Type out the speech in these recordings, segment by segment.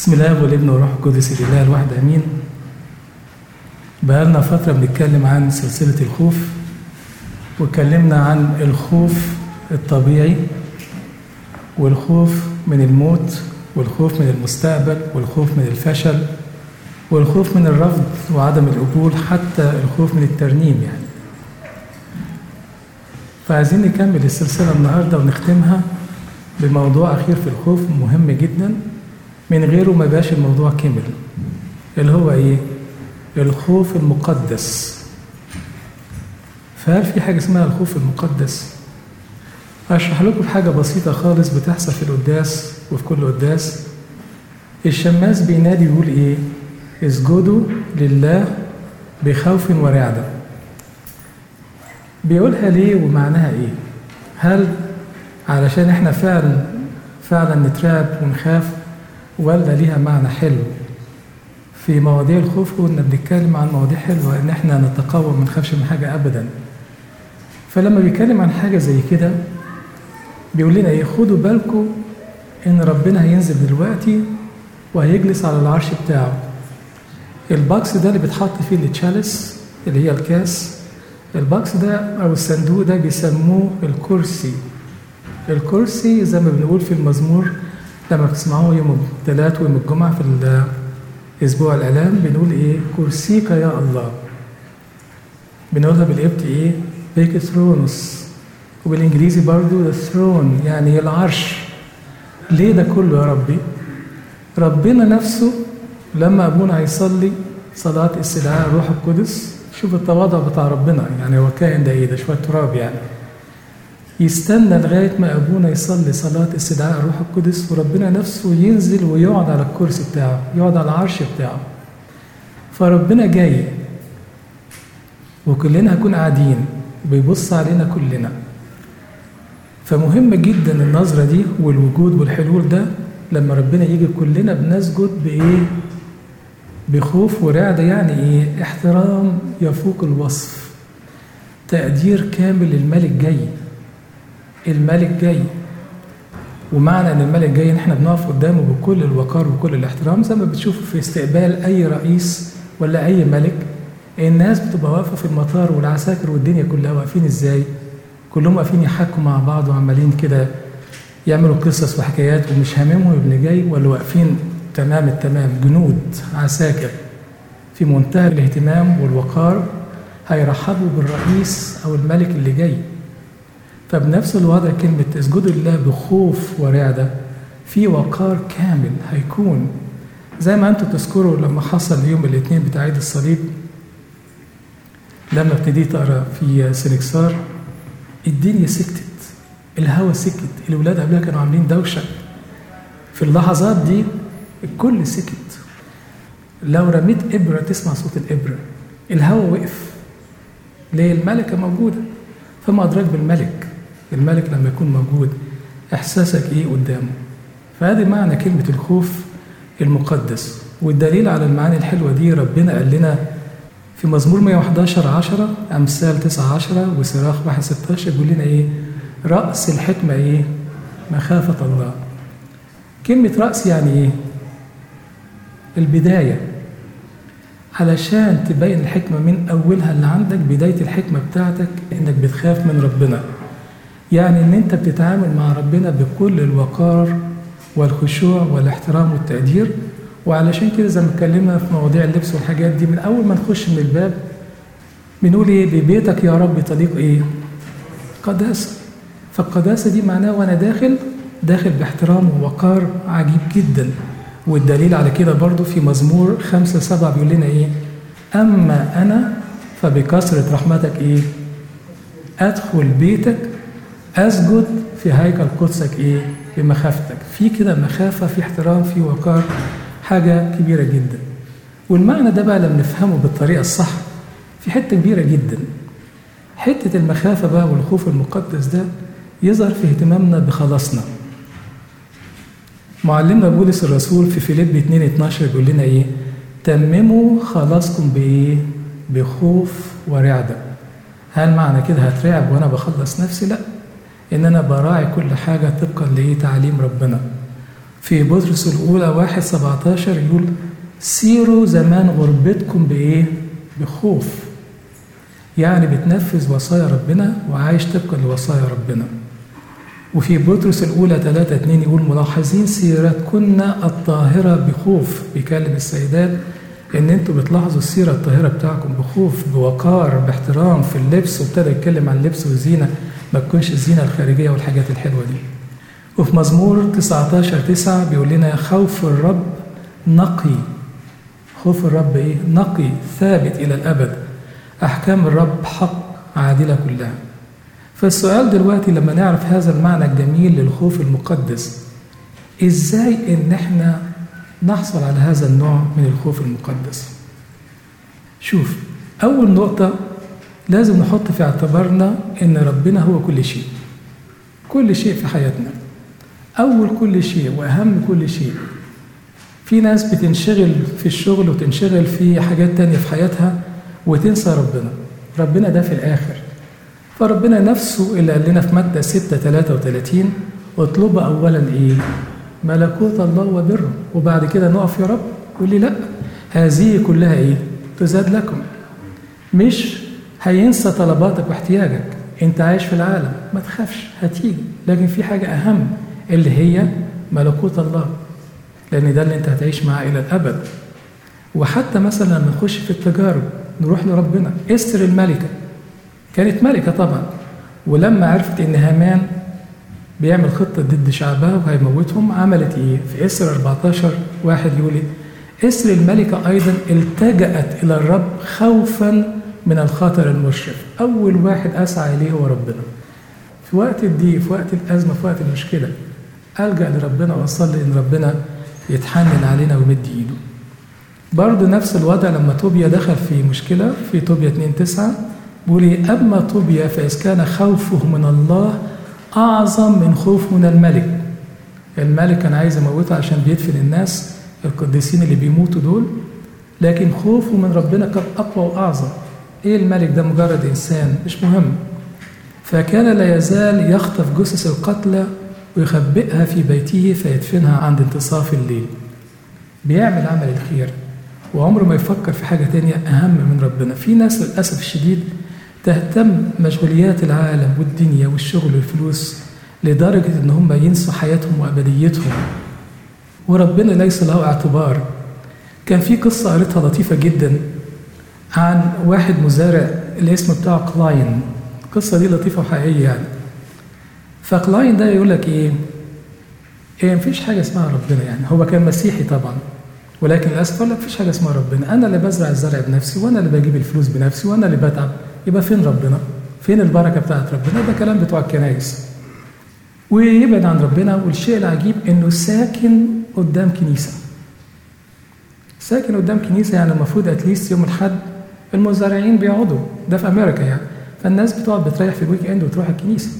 بسم الله والابن والروح القدس الاله الواحد امين بقالنا فتره بنتكلم عن سلسله الخوف واتكلمنا عن الخوف الطبيعي والخوف من الموت والخوف من المستقبل والخوف من الفشل والخوف من الرفض وعدم القبول حتى الخوف من الترنيم يعني فعايزين نكمل السلسله النهارده ونختمها بموضوع اخير في الخوف مهم جدا من غيره ما بقاش الموضوع كمل اللي هو ايه الخوف المقدس فهل في حاجه اسمها الخوف المقدس اشرح لكم حاجه بسيطه خالص بتحصل في القداس وفي كل قداس الشماس بينادي يقول ايه اسجدوا لله بخوف ورعده بيقولها ليه ومعناها ايه هل علشان احنا فعلا فعلا نترعب ونخاف ولا ليها معنى حلو في مواضيع الخوف كنا بنتكلم عن مواضيع حلوه ان احنا نتقوى ما نخافش من حاجه ابدا فلما بيتكلم عن حاجه زي كده بيقول لنا ايه خدوا بالكم ان ربنا هينزل دلوقتي وهيجلس على العرش بتاعه الباكس ده اللي بيتحط فيه التشالس اللي هي الكاس الباكس ده او الصندوق ده بيسموه الكرسي الكرسي زي ما بنقول في المزمور لما بتسمعوه يوم الثلاث ويوم الجمعة في الأسبوع الإعلام بنقول إيه كرسيك يا الله بنقولها بالقبط إيه بيك ثرونوس وبالإنجليزي برضو ثرون يعني العرش ليه ده كله يا ربي ربنا نفسه لما أبونا هيصلي صلاة استدعاء الروح القدس شوف التواضع بتاع ربنا يعني هو كائن ده إيه ده شوية تراب يعني يستنى لغاية ما أبونا يصلي صلاة استدعاء الروح القدس وربنا نفسه ينزل ويقعد على الكرسي بتاعه يقعد على العرش بتاعه فربنا جاي وكلنا هنكون قاعدين بيبص علينا كلنا فمهم جدا النظرة دي والوجود والحلول ده لما ربنا يجي كلنا بنسجد بإيه؟ بخوف ورعدة يعني إيه؟ احترام يفوق الوصف تقدير كامل للملك جاي الملك جاي ومعنى ان الملك جاي ان احنا بنقف قدامه بكل الوقار وكل الاحترام زي ما بتشوفوا في استقبال اي رئيس ولا اي ملك الناس بتبقى واقفه في المطار والعساكر والدنيا كلها واقفين ازاي كلهم واقفين يحكوا مع بعض وعمالين كده يعملوا قصص وحكايات ومش هاممهم ابن جاي ولا واقفين تمام التمام جنود عساكر في منتهى الاهتمام والوقار هيرحبوا بالرئيس او الملك اللي جاي فبنفس الوضع كلمة اسجدوا لله بخوف ورعدة في وقار كامل هيكون زي ما انتم تذكروا لما حصل يوم الاثنين بتاع عيد الصليب لما ابتديت اقرا في سنكسار الدنيا سكتت الهوا سكت الولاد قبلها كانوا عاملين دوشه في اللحظات دي الكل سكت لو رميت ابره تسمع صوت الابره الهوا وقف ليه الملكه موجوده فما ادراك بالملك الملك لما يكون موجود احساسك ايه قدامه فهذه معنى كلمه الخوف المقدس والدليل على المعاني الحلوه دي ربنا قال لنا في مزمور 111 10 امثال 9 10 وصراخ 1 16 بيقول لنا ايه راس الحكمه ايه مخافه الله كلمه راس يعني ايه البدايه علشان تبين الحكمة من أولها اللي عندك بداية الحكمة بتاعتك إنك بتخاف من ربنا يعني إن أنت بتتعامل مع ربنا بكل الوقار والخشوع والاحترام والتقدير وعلشان كده زي ما اتكلمنا في مواضيع اللبس والحاجات دي من أول ما نخش من الباب بنقول إيه ببيتك يا رب طريق إيه؟ قداسة فالقداسة دي معناها وأنا داخل داخل باحترام ووقار عجيب جدا والدليل على كده برضو في مزمور خمسة سبعة بيقول لنا إيه أما أنا فبكثرة رحمتك إيه أدخل بيتك أسجد في هيكل قدسك إيه بمخافتك في كده مخافة في احترام في وقار حاجة كبيرة جدا والمعنى ده بقى لما نفهمه بالطريقة الصح في حتة كبيرة جدا حتة المخافة بقى والخوف المقدس ده يظهر في اهتمامنا بخلاصنا معلمنا بولس الرسول في فيليب 2 12 بيقول لنا ايه؟ تمموا خلاصكم بايه؟ بخوف ورعده. هل معنى كده هترعب وانا بخلص نفسي؟ لا. ان انا براعي كل حاجه طبقا لايه؟ تعليم ربنا. في بطرس الأولى واحد 17 يقول سيروا زمان غربتكم بإيه؟ بخوف يعني بتنفذ وصايا ربنا وعايش طبقا لوصايا ربنا وفي بطرس الأولى 3 2 يقول ملاحظين سيرتكن الطاهرة بخوف بيكلم السيدات إن أنتوا بتلاحظوا السيرة الطاهرة بتاعكم بخوف بوقار باحترام في اللبس وابتدى يتكلم عن اللبس والزينة ما تكونش الزينة الخارجية والحاجات الحلوة دي وفي مزمور 19 9 بيقول لنا خوف الرب نقي خوف الرب ايه؟ نقي ثابت الى الابد احكام الرب حق عادله كلها. فالسؤال دلوقتي لما نعرف هذا المعنى الجميل للخوف المقدس ازاي ان احنا نحصل على هذا النوع من الخوف المقدس؟ شوف اول نقطه لازم نحط في اعتبارنا ان ربنا هو كل شيء. كل شيء في حياتنا. اول كل شيء واهم كل شيء في ناس بتنشغل في الشغل وتنشغل في حاجات تانية في حياتها وتنسى ربنا ربنا ده في الآخر فربنا نفسه اللي قال لنا في مادة 6 33 اطلب أولا إيه؟ ملكوت الله وبره وبعد كده نقف يا رب يقول لي لا هذه كلها إيه؟ تزاد لكم مش هينسى طلباتك واحتياجك انت عايش في العالم ما تخافش هتيجي لكن في حاجة أهم اللي هي ملكوت الله لأن ده اللي أنت هتعيش معاه إلى الأبد وحتى مثلا لما نخش في التجارب نروح لربنا استر الملكة كانت ملكة طبعا ولما عرفت إن هامان بيعمل خطة ضد شعبها وهيموتهم عملت إيه؟ في إسر 14 واحد يقول إيه؟ إسر الملكة أيضا التجأت إلى الرب خوفا من الخطر المشرف أول واحد أسعى إليه هو ربنا في وقت الضيق في وقت الأزمة في وقت المشكلة ألجأ لربنا وأصلي إن ربنا يتحنن علينا ويمد إيده برضه نفس الوضع لما طوبيا دخل في مشكلة في طوبيا 2 9 بيقول إيه أما طوبيا فإذ كان خوفه من الله أعظم من خوفه من الملك الملك كان عايز يموته عشان بيدفن الناس القديسين اللي بيموتوا دول لكن خوفه من ربنا كان أقوى وأعظم إيه الملك ده مجرد إنسان مش مهم فكان لا يزال يخطف جثث القتلى ويخبئها في بيته فيدفنها عند انتصاف الليل بيعمل عمل الخير وعمره ما يفكر في حاجة تانية أهم من ربنا في ناس للأسف الشديد تهتم مشغوليات العالم والدنيا والشغل والفلوس لدرجة إن هم ينسوا حياتهم وأبديتهم وربنا ليس له اعتبار كان في قصة قريتها لطيفة جدا عن واحد مزارع الاسم بتاعه كلاين القصة دي لطيفة وحقيقية يعني فكلاين ده يقول لك ايه ايه مفيش حاجة اسمها ربنا يعني هو كان مسيحي طبعا ولكن للاسف يقول لك مفيش حاجة اسمها ربنا انا اللي بزرع الزرع بنفسي وانا اللي بجيب الفلوس بنفسي وانا اللي بتعب يبقى فين ربنا فين البركة بتاعت ربنا ده كلام بتوع الكنايس ويبعد عن ربنا والشيء العجيب انه ساكن قدام كنيسة ساكن قدام كنيسة يعني المفروض اتليست يوم الحد المزارعين بيقعدوا ده في امريكا يعني فالناس بتقعد بتريح في الويك اند وتروح الكنيسه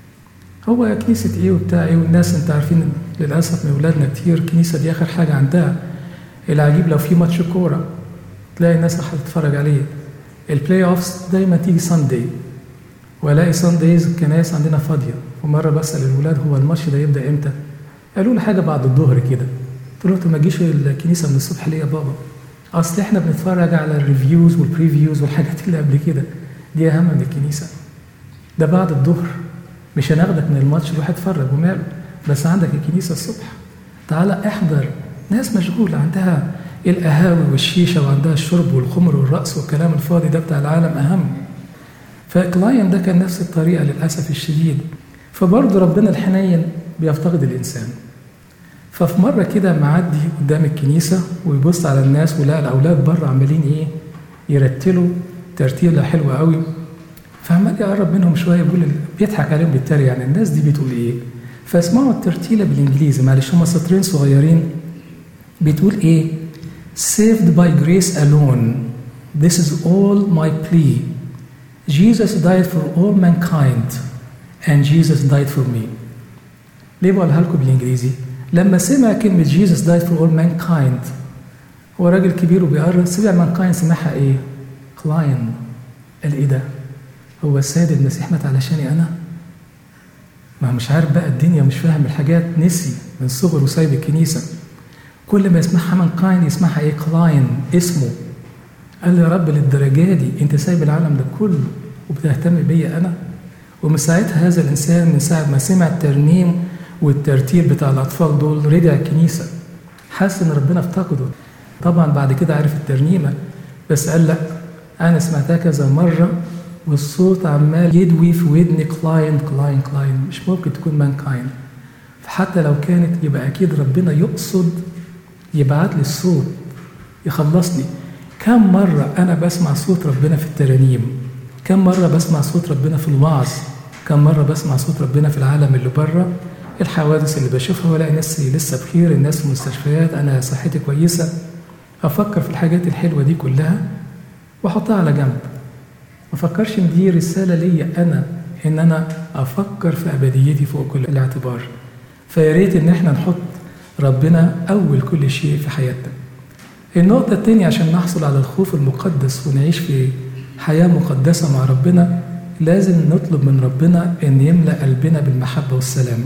هو كنيسة ايه وبتاع ايه والناس انت عارفين للأسف من ولادنا كتير الكنيسة دي آخر حاجة عندها العجيب لو في ماتش كورة تلاقي الناس راح تتفرج عليه البلاي اوفس دايما تيجي ساندي والاقي سانديز الكنايس عندنا فاضية ومرة بسأل الولاد هو الماتش ده يبدأ امتى؟ قالوا لي حاجة بعد الظهر كده قلت لهم ما تجيش الكنيسة من الصبح ليه يا بابا؟ أصل احنا بنتفرج على الريفيوز والبريفيوز والحاجات اللي قبل كده دي أهم من الكنيسة ده بعد الظهر مش هناخدك من الماتش روح اتفرج وماله بس عندك الكنيسه الصبح تعالى احضر ناس مشغوله عندها القهاوي والشيشه وعندها الشرب والخمر والرقص والكلام الفاضي ده بتاع العالم اهم فكلاين ده كان نفس الطريقه للاسف الشديد فبرضه ربنا الحنين بيفتقد الانسان ففي مره كده معدي قدام الكنيسه ويبص على الناس ولقى الاولاد بره عمالين ايه يرتلوا ترتيله حلوه قوي فعمال يقرب منهم شويه بيقول بيضحك عليهم بالتالي يعني الناس دي بتقول ايه؟ فاسمعوا الترتيله بالانجليزي معلش هم سطرين صغيرين بتقول ايه؟ Saved by grace alone. This is all my plea. Jesus died for all mankind and Jesus died for me. ليه بقولها لكم بالانجليزي؟ لما سمع كلمة Jesus died for all mankind هو راجل كبير وبيقرب سمع mankind سمعها ايه؟ كلاين قال ايه ده؟ هو السيد المسيح مات علشاني انا ما هو مش عارف بقى الدنيا مش فاهم الحاجات نسي من صغره سايب الكنيسة كل ما يسمعها من قاين يسمعها ايه كلاين اسمه قال له يا رب للدرجة دي انت سايب العالم ده كله وبتهتم بيا انا ومن ساعتها هذا الانسان من ساعة ما سمع الترنيم والترتيب بتاع الاطفال دول رجع الكنيسة حس ان ربنا افتقده طبعا بعد كده عرف الترنيمة بس قال لا انا سمعتها كذا مرة والصوت عمال يدوي في ودني كلاين كلاين كلاين مش ممكن تكون مان كاين فحتى لو كانت يبقى اكيد ربنا يقصد يبعت لي الصوت يخلصني كم مرة أنا بسمع صوت ربنا في الترانيم كم مرة بسمع صوت ربنا في الوعظ كم مرة بسمع صوت ربنا في العالم اللي بره الحوادث اللي بشوفها ولاقي نفسي لسه بخير الناس في المستشفيات أنا صحتي كويسة أفكر في الحاجات الحلوة دي كلها وأحطها على جنب ما أفكرش إن دي رسالة ليا أنا إن أنا أفكر في أبديتي فوق كل الاعتبار فيا ريت إن إحنا نحط ربنا أول كل شيء في حياتنا النقطة الثانية عشان نحصل على الخوف المقدس ونعيش في حياة مقدسة مع ربنا لازم نطلب من ربنا أن يملأ قلبنا بالمحبة والسلام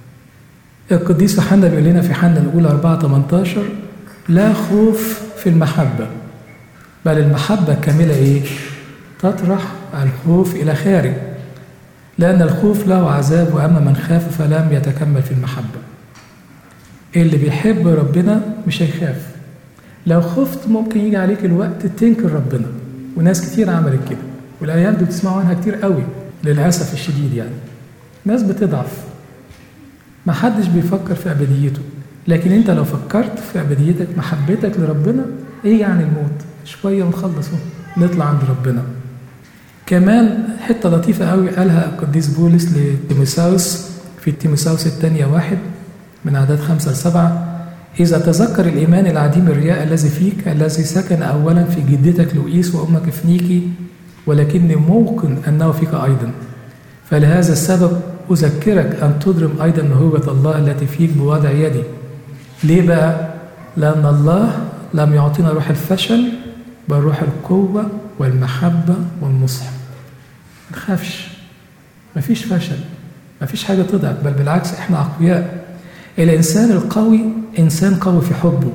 القديس يوحنا بيقول لنا في حنا الأولى 4 18 لا خوف في المحبة بل المحبة كاملة إيه؟ تطرح الخوف إلى خارج لأن الخوف له عذاب وأما من خاف فلم يتكمل في المحبة اللي بيحب ربنا مش هيخاف لو خفت ممكن يجي عليك الوقت تنكر ربنا وناس كتير عملت كده والايام دي بتسمعوا عنها كتير قوي للاسف الشديد يعني ناس بتضعف ما حدش بيفكر في ابديته لكن انت لو فكرت في ابديتك محبتك لربنا ايه يعني الموت شويه ونخلص نطلع عند ربنا كمان حته لطيفه قوي قالها القديس بولس لتيموساوس في تيموساوس الثانيه واحد من اعداد خمسه لسبعه إذا تذكر الإيمان العديم الرياء الذي فيك الذي سكن أولا في جدتك لؤيس وأمك فنيكي ولكني موقن أنه فيك أيضا فلهذا السبب أذكرك أن تضرم أيضا موهبة الله التي فيك بوضع يدي ليه بقى؟ لأن الله لم يعطينا روح الفشل بل روح القوة والمحبة والنصح ما تخافش مفيش فشل مفيش حاجة تضعف بل بالعكس احنا أقوياء الإنسان القوي إنسان قوي في حبه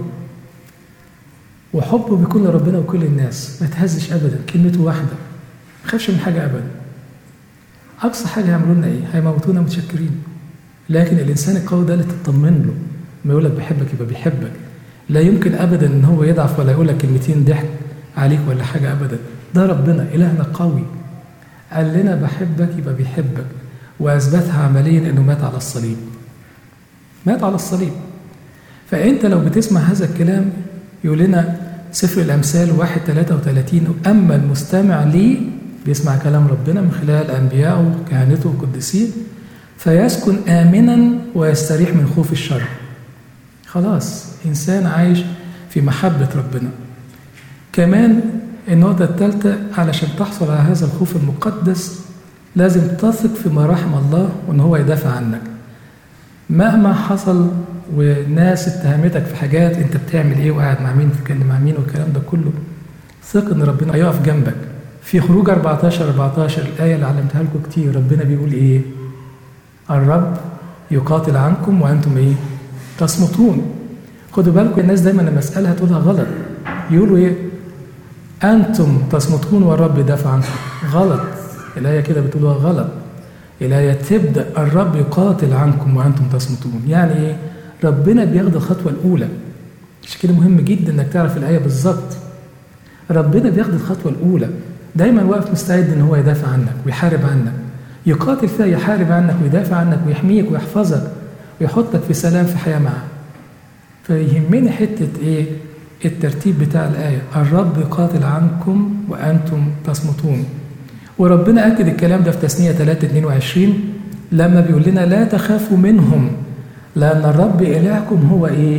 وحبه بيكون لربنا وكل الناس ما يتهزش أبدا كلمته واحدة ما يخافش من حاجة أبدا أقصى حاجة هيعملوا لنا إيه؟ هيموتونا متشكرين لكن الإنسان القوي ده اللي تطمن له ما يقول لك بحبك يبقى بيحبك لا يمكن أبدا إن هو يضعف ولا يقول لك كلمتين ضحك عليك ولا حاجة أبدا ده ربنا إلهنا قوي قال لنا بحبك يبقى بيحبك وأثبتها عمليا إنه مات على الصليب مات على الصليب فأنت لو بتسمع هذا الكلام يقول لنا سفر الأمثال واحد 33 أما المستمع لي بيسمع كلام ربنا من خلال أنبيائه وكهنته وقدسين فيسكن آمنا ويستريح من خوف الشر خلاص إنسان عايش في محبة ربنا كمان النقطة الثالثة علشان تحصل على هذا الخوف المقدس لازم تثق في مراحم الله وإن هو يدافع عنك مهما حصل وناس اتهمتك في حاجات انت بتعمل ايه وقاعد مع مين بتتكلم مع مين والكلام ده كله ثق ان ربنا هيقف جنبك في خروج 14 14 الايه اللي علمتها لكم كتير ربنا بيقول ايه الرب يقاتل عنكم وانتم ايه تصمتون خدوا بالكم الناس دايما لما اسالها تقولها غلط يقولوا ايه انتم تصمتون والرب يدافع عنكم غلط الايه كده بتقولوها غلط الآية تبدأ الرب يقاتل عنكم وأنتم تصمتون يعني إيه؟ ربنا بياخد الخطوة الأولى عشان كده مهم جدا إنك تعرف الآية بالظبط ربنا بياخد الخطوة الأولى دايما واقف مستعد إن هو يدافع عنك ويحارب عنك يقاتل فيها يحارب عنك ويدافع عنك ويحميك ويحفظك ويحطك في سلام في حياة معاه فيهمني حتة إيه؟ الترتيب بتاع الآية الرب يقاتل عنكم وأنتم تصمتون وربنا أكد الكلام ده في تثنية 3 22 لما بيقول لنا لا تخافوا منهم لأن الرب إلهكم هو إيه؟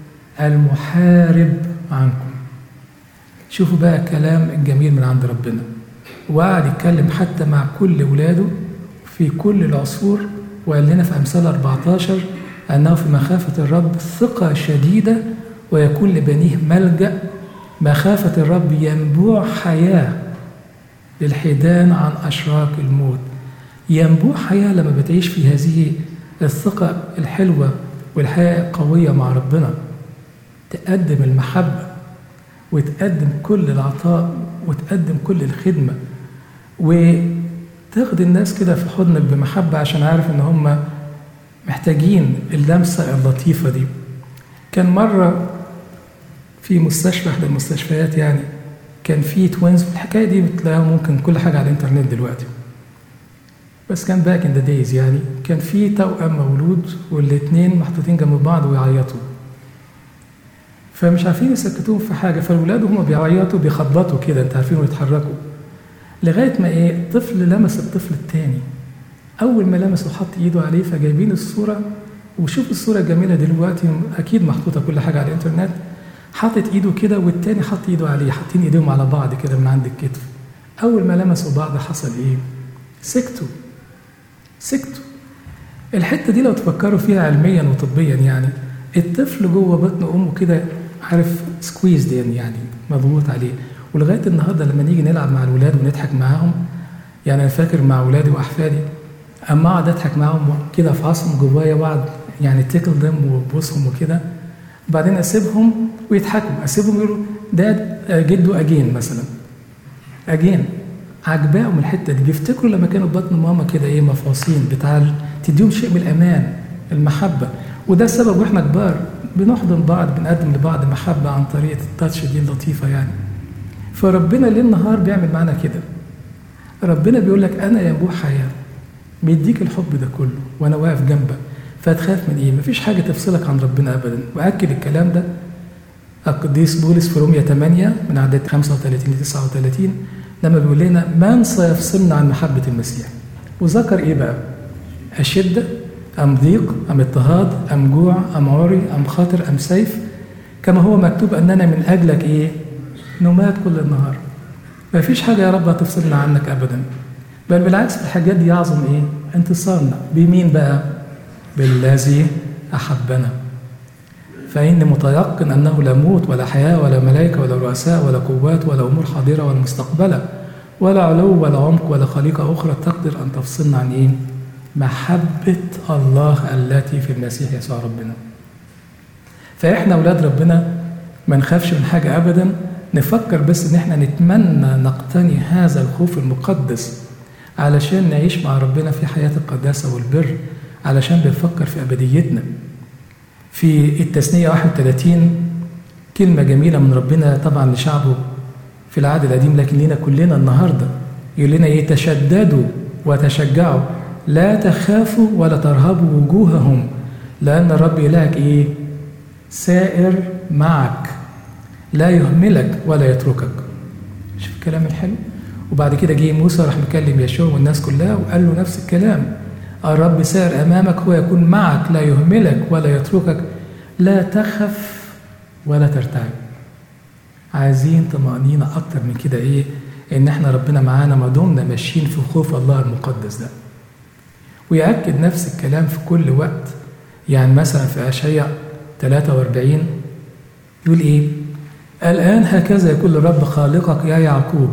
المحارب عنكم. شوفوا بقى الكلام الجميل من عند ربنا. وقعد يتكلم حتى مع كل ولاده في كل العصور وقال لنا في أمثال 14 أنه في مخافة الرب ثقة شديدة ويكون لبنيه ملجأ مخافة الرب ينبوع حياة للحيدان عن أشراك الموت ينبوع حياة لما بتعيش في هذه الثقة الحلوة والحياة القوية مع ربنا تقدم المحبة وتقدم كل العطاء وتقدم كل الخدمة وتاخد الناس كده في حضنك بمحبة عشان عارف ان هم محتاجين اللمسة اللطيفة دي كان مرة في مستشفى احدى المستشفيات يعني كان في توينز الحكايه دي بتلاقيها ممكن كل حاجه على الانترنت دلوقتي بس كان باك ان ذا دايز يعني كان في توأم مولود والاثنين محطوطين جنب بعض ويعيطوا فمش عارفين يسكتوهم في حاجه فالولاد وهم بيعيطوا بيخبطوا كده انت عارفين ويتحركوا لغايه ما ايه طفل لمس الطفل الثاني اول ما لمسه وحط ايده عليه فجايبين الصوره وشوف الصوره الجميله دلوقتي اكيد محطوطه كل حاجه على الانترنت حاطط ايده كده والتاني حط ايده عليه حاطين ايديهم على بعض كده من عند الكتف اول ما لمسوا بعض حصل ايه سكتوا سكتوا الحته دي لو تفكروا فيها علميا وطبيا يعني الطفل جوه بطن امه كده عارف سكويز يعني, يعني مضغوط عليه ولغايه النهارده لما نيجي نلعب مع الولاد ونضحك معاهم يعني انا فاكر مع اولادي واحفادي اما اقعد اضحك معاهم كده في عصم جوايا واقعد يعني تيكل دم وبوسهم وكده وبعدين اسيبهم ويضحكوا اسيبهم يقولوا ده جده اجين مثلا اجين عجباهم الحته دي بيفتكروا لما كانوا بطن ماما كده ايه مفاصين بتاع تديهم شيء من الامان المحبه وده السبب واحنا كبار بنحضن بعض بنقدم لبعض محبه عن طريق التاتش دي اللطيفه يعني فربنا ليل نهار بيعمل معانا كده ربنا بيقول لك انا ينبوع حياه بيديك الحب ده كله وانا واقف جنبك فتخاف من ايه؟ مفيش حاجه تفصلك عن ربنا ابدا واكد الكلام ده القديس بولس في رومية 8 من عدد 35 ل 39 لما بيقول لنا من سيفصلنا عن محبة المسيح وذكر ايه بقى؟ أشدة أم ضيق أم اضطهاد أم جوع أم عري أم خاطر أم سيف كما هو مكتوب أننا من أجلك إيه؟ نمات كل النهار ما فيش حاجة يا رب هتفصلنا عنك أبدا بل بالعكس الحاجات دي يعظم إيه؟ انتصارنا بمين بقى؟ بالذي أحبنا فإني متيقن أنه لا موت ولا حياة ولا ملائكة ولا رؤساء ولا قوات ولا أمور حاضرة ولا مستقبلة ولا علو ولا عمق ولا خليقة أخرى تقدر أن تفصلنا عن إيه؟ محبة الله التي في المسيح يسوع ربنا. فإحنا أولاد ربنا ما نخافش من حاجة أبدا نفكر بس إن إحنا نتمنى نقتني هذا الخوف المقدس علشان نعيش مع ربنا في حياة القداسة والبر علشان بنفكر في أبديتنا. في التثنية 31 كلمة جميلة من ربنا طبعا لشعبه في العهد القديم لكن لنا كلنا النهارده يقول لنا ايه تشددوا وتشجعوا لا تخافوا ولا ترهبوا وجوههم لأن الرب إلهك ايه سائر معك لا يهملك ولا يتركك شوف الكلام الحلو وبعد كده جه موسى راح مكلم يشوع والناس كلها وقال له نفس الكلام الرب سائر أمامك هو يكون معك لا يهملك ولا يتركك لا تخف ولا ترتعب عايزين طمأنينة أكتر من كده إيه إن إحنا ربنا معانا ما دمنا ماشيين في خوف الله المقدس ده ويأكد نفس الكلام في كل وقت يعني مثلا في أشعياء 43 يقول إيه الآن هكذا يقول الرب خالقك يا يعقوب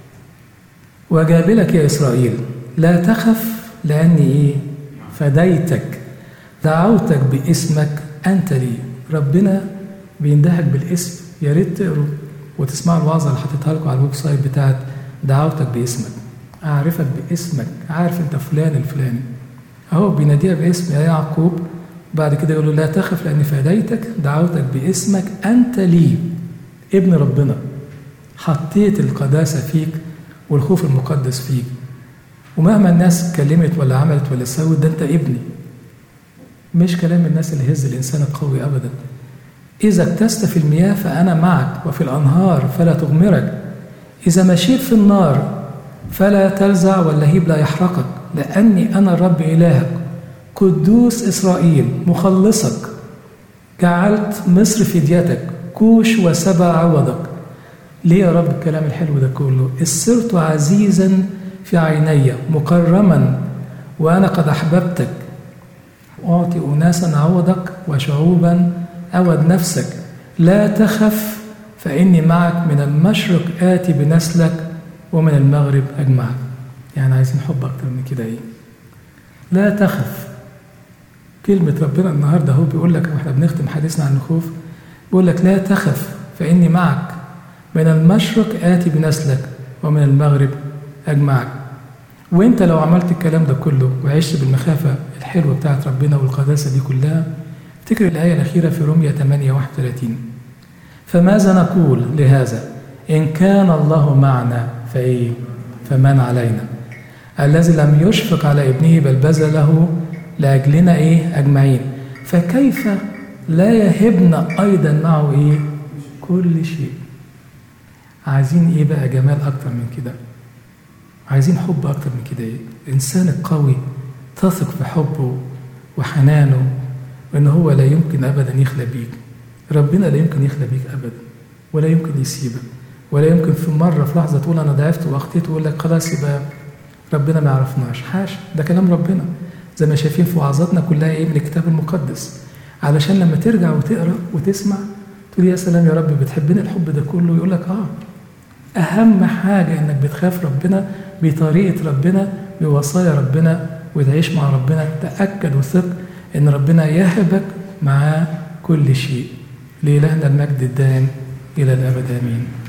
وجابلك يا إسرائيل لا تخف لأني إيه فديتك دعوتك باسمك أنت لي ربنا بيندهك بالاسم يا ريت تقروا وتسمعوا الوعظة اللي حطيتها لكم على الويب سايت بتاعت دعوتك باسمك أعرفك باسمك عارف أنت فلان الفلاني أهو بيناديها باسم يا يعقوب بعد كده يقول له لا تخف لأني فديتك دعوتك باسمك أنت لي ابن ربنا حطيت القداسة فيك والخوف المقدس فيك ومهما الناس اتكلمت ولا عملت ولا سوت ده انت ابني مش كلام الناس اللي يهز الانسان القوي ابدا اذا اكتست في المياه فانا معك وفي الانهار فلا تغمرك اذا مشيت في النار فلا تلزع واللهيب لا يحرقك لاني انا الرب الهك قدوس اسرائيل مخلصك جعلت مصر فديتك كوش وسبع عوضك ليه يا رب الكلام الحلو ده كله صرت عزيزا في عيني مكرما وأنا قد أحببتك أعطي أناسا عوضك وشعوبا أود نفسك لا تخف فإني معك من المشرق آتي بنسلك ومن المغرب أجمعك يعني عايزين حب أكتر من كده إيه لا تخف كلمة ربنا النهاردة هو بيقول لك واحنا بنختم حديثنا عن الخوف بيقول لك لا تخف فإني معك من المشرق آتي بنسلك ومن المغرب أجمعك وانت لو عملت الكلام ده كله وعشت بالمخافة الحلوة بتاعت ربنا والقداسة دي كلها افتكر الآية الأخيرة في رومية 8 31 فماذا نقول لهذا إن كان الله معنا فإيه فمن علينا الذي لم يشفق على ابنه بل بذله لأجلنا إيه أجمعين فكيف لا يهبنا أيضا معه إيه كل شيء عايزين إيه بقى جمال أكتر من كده عايزين حب أكتر من كده إيه الإنسان القوي تثق في حبه وحنانه وإن هو لا يمكن أبدا يخلى بيك ربنا لا يمكن يخلى بيك أبدا ولا يمكن يسيبك ولا يمكن في مرة في لحظة تقول أنا ضعفت وأخطيت ويقول لك خلاص يبقى ربنا ما يعرفناش حاشا ده كلام ربنا زي ما شايفين في وعظاتنا كلها إيه من الكتاب المقدس علشان لما ترجع وتقرا وتسمع تقول يا سلام يا رب بتحبني الحب ده كله يقول لك اه اهم حاجه انك بتخاف ربنا بطريقه ربنا بوصايا ربنا وتعيش مع ربنا تاكد وثق ان ربنا يهبك معاه كل شيء لإلهنا المجد الدائم إلى الأبد آمين